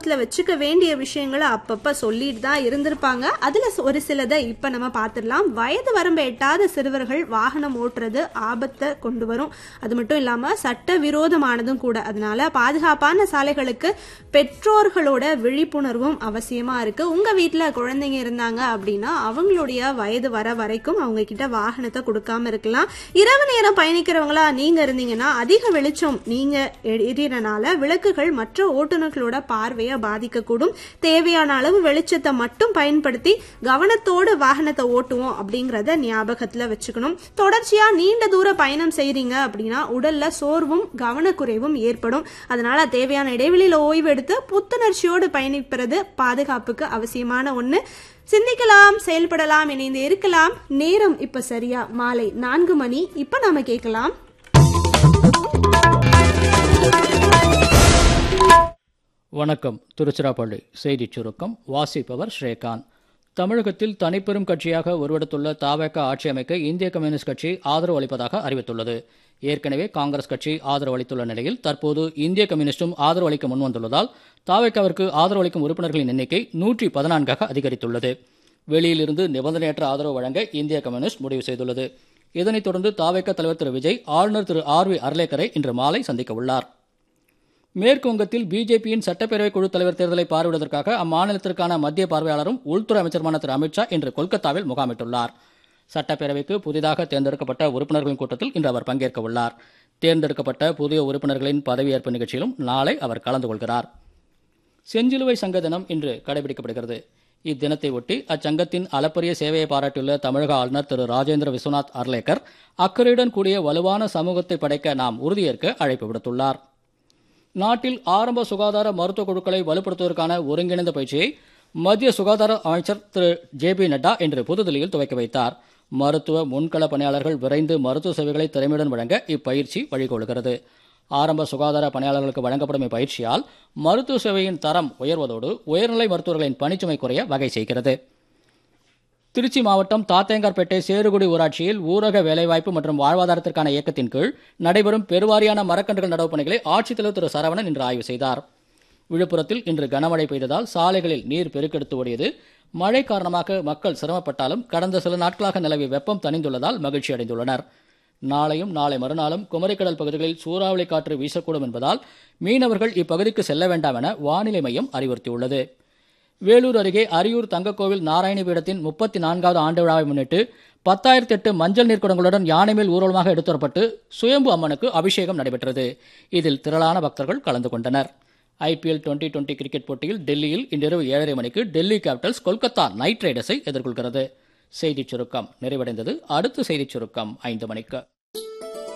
ஞாபகத்துல வச்சுக்க வேண்டிய விஷயங்களை அப்பப்ப சொல்லிட்டு தான் இருந்திருப்பாங்க அதுல ஒரு சிலதை இப்ப நம்ம பார்த்துடலாம் வயது வரம்பு எட்டாத சிறுவர்கள் வாகனம் ஓட்டுறது ஆபத்தை கொண்டு வரும் அது மட்டும் இல்லாம சட்ட விரோதமானதும் கூட அதனால பாதுகாப்பான சாலைகளுக்கு பெற்றோர்களோட விழிப்புணர்வும் அவசியமா இருக்கு உங்க வீட்ல குழந்தைங்க இருந்தாங்க அப்படின்னா அவங்களுடைய வயது வர வரைக்கும் அவங்க கிட்ட வாகனத்தை கொடுக்காம இருக்கலாம் இரவு நேரம் பயணிக்கிறவங்களா நீங்க இருந்தீங்கன்னா அதிக வெளிச்சம் நீங்க எரியறனால விளக்குகள் மற்ற ஓட்டுநர்களோட பார்வையை பாதிக்கக்கூடும் தேவையான அளவு வெளிச்சத்தை மட்டும் பயன்படுத்தி கவனத்தோடு வாகனத்தை ஓட்டுவோம் அப்படிங்கறத ஞாபகத்துல வச்சுக்கணும் தொடர்ச்சியா நீண்ட தூர பயணம் செய்றீங்க அப்படின்னா உடல்ல சோர்வும் கவனக்குறைவும் ஏற்படும் அதனால தேவையான இடைவெளியில ஓய்வு எடுத்து புத்துணர்ச்சியோடு பயணிப்பது பாதுகாப்புக்கு அவசியமான ஒண்ணு சிந்திக்கலாம் செயல்படலாம் இணைந்து இருக்கலாம் நேரம் இப்ப சரியா மாலை நான்கு மணி இப்ப நாம கேட்கலாம் வணக்கம் திருச்சிராப்பள்ளி செய்திச் சுருக்கம் வாசிப்பவர் ஸ்ரீகாந்த் தமிழகத்தில் தனிப்பெரும் கட்சியாக உருவெடுத்துள்ள தாவேக ஆட்சி அமைக்க இந்திய கம்யூனிஸ்ட் கட்சி ஆதரவு அளிப்பதாக அறிவித்துள்ளது ஏற்கனவே காங்கிரஸ் கட்சி ஆதரவு அளித்துள்ள நிலையில் தற்போது இந்திய கம்யூனிஸ்டும் ஆதரவு அளிக்க முன்வந்துள்ளதால் தாவேக்காவிற்கு ஆதரவு அளிக்கும் உறுப்பினர்களின் எண்ணிக்கை நூற்றி பதினான்காக அதிகரித்துள்ளது வெளியிலிருந்து நிபந்தனையற்ற ஆதரவு வழங்க இந்திய கம்யூனிஸ்ட் முடிவு செய்துள்ளது இதனைத் தொடர்ந்து தாவேக்க தலைவர் திரு விஜய் ஆளுநர் திரு ஆர் வி அர்லேக்கரை இன்று மாலை சந்திக்க உள்ளார் மேற்கு வங்கத்தில் பிஜேபியின் சட்டப்பேரவை குழு தலைவர் தேர்தலை பார்வையிடுவதற்காக அம்மாநிலத்திற்கான மத்திய பார்வையாளரும் உள்துறை அமைச்சருமான திரு அமித்ஷா இன்று கொல்கத்தாவில் முகாமிட்டுள்ளார் சட்டப்பேரவைக்கு புதிதாக தேர்ந்தெடுக்கப்பட்ட உறுப்பினர்களின் கூட்டத்தில் இன்று அவர் பங்கேற்க உள்ளார் தேர்ந்தெடுக்கப்பட்ட புதிய உறுப்பினர்களின் பதவியேற்பு நிகழ்ச்சியிலும் நாளை அவர் கலந்து கொள்கிறார் செஞ்சிலுவை சங்க தினம் இன்று கடைபிடிக்கப்படுகிறது இத்தினத்தை ஒட்டி அச்சங்கத்தின் அளப்பரிய சேவையை பாராட்டியுள்ள தமிழக ஆளுநர் திரு ராஜேந்திர விஸ்வநாத் அர்லேக்கர் அக்கறையுடன் கூடிய வலுவான சமூகத்தை படைக்க நாம் உறுதியேற்க அழைப்பு விடுத்துள்ளார் நாட்டில் ஆரம்ப சுகாதார மருத்துவ குழுக்களை வலுப்படுத்துவதற்கான ஒருங்கிணைந்த பயிற்சியை மத்திய சுகாதார அமைச்சர் திரு ஜே பி நட்டா இன்று புதுதில்லியில் துவக்கி வைத்தார் மருத்துவ முன்கள பணியாளர்கள் விரைந்து மருத்துவ சேவைகளை திறமையுடன் வழங்க இப்பயிற்சி வழிகோலுகிறது ஆரம்ப சுகாதார பணியாளர்களுக்கு வழங்கப்படும் இப்பயிற்சியால் மருத்துவ சேவையின் தரம் உயர்வதோடு உயர்நிலை மருத்துவர்களின் பணிச்சுமை குறைய வகை செய்கிறது திருச்சி மாவட்டம் தாத்தேங்கார்பேட்டை சேருகுடி ஊராட்சியில் ஊரக வேலைவாய்ப்பு மற்றும் வாழ்வாதாரத்திற்கான இயக்கத்தின் கீழ் நடைபெறும் பெருவாரியான மரக்கன்றுகள் நடவு பணிகளை ஆட்சித்தலைவர் திரு சரவணன் இன்று ஆய்வு செய்தார் விழுப்புரத்தில் இன்று கனமழை பெய்ததால் சாலைகளில் நீர் பெருக்கெடுத்து ஓடியது மழை காரணமாக மக்கள் சிரமப்பட்டாலும் கடந்த சில நாட்களாக நிலவிய வெப்பம் தணிந்துள்ளதால் மகிழ்ச்சி அடைந்துள்ளனர் நாளையும் நாளை மறுநாளும் குமரிக்கடல் பகுதிகளில் சூறாவளி காற்று வீசக்கூடும் என்பதால் மீனவர்கள் இப்பகுதிக்கு செல்ல வேண்டாம் என வானிலை மையம் அறிவுறுத்தியுள்ளது வேலூர் அருகே அரியூர் தங்கக்கோவில் நாராயணி பீடத்தின் முப்பத்தி நான்காவது ஆண்டு விழாவை முன்னிட்டு பத்தாயிரத்தி எட்டு மஞ்சள் நீர்க்குடங்களுடன் யானை மேல் ஊர்வலமாக எடுத்து வரப்பட்டு சுயம்பு அம்மனுக்கு அபிஷேகம் நடைபெற்றது இதில் திரளான பக்தர்கள் கலந்து கொண்டனர் ஐபிஎல் டுவெண்டி டுவெண்டி கிரிக்கெட் போட்டியில் டெல்லியில் இன்றிரவு ஏழரை மணிக்கு டெல்லி கேபிட்டல்ஸ் கொல்கத்தா நைட் ரைடர்ஸை எதிர்கொள்கிறது செய்திச் சுருக்கம் நிறைவடைந்தது அடுத்த செய்திச் சுருக்கம் ஐந்து மணிக்கு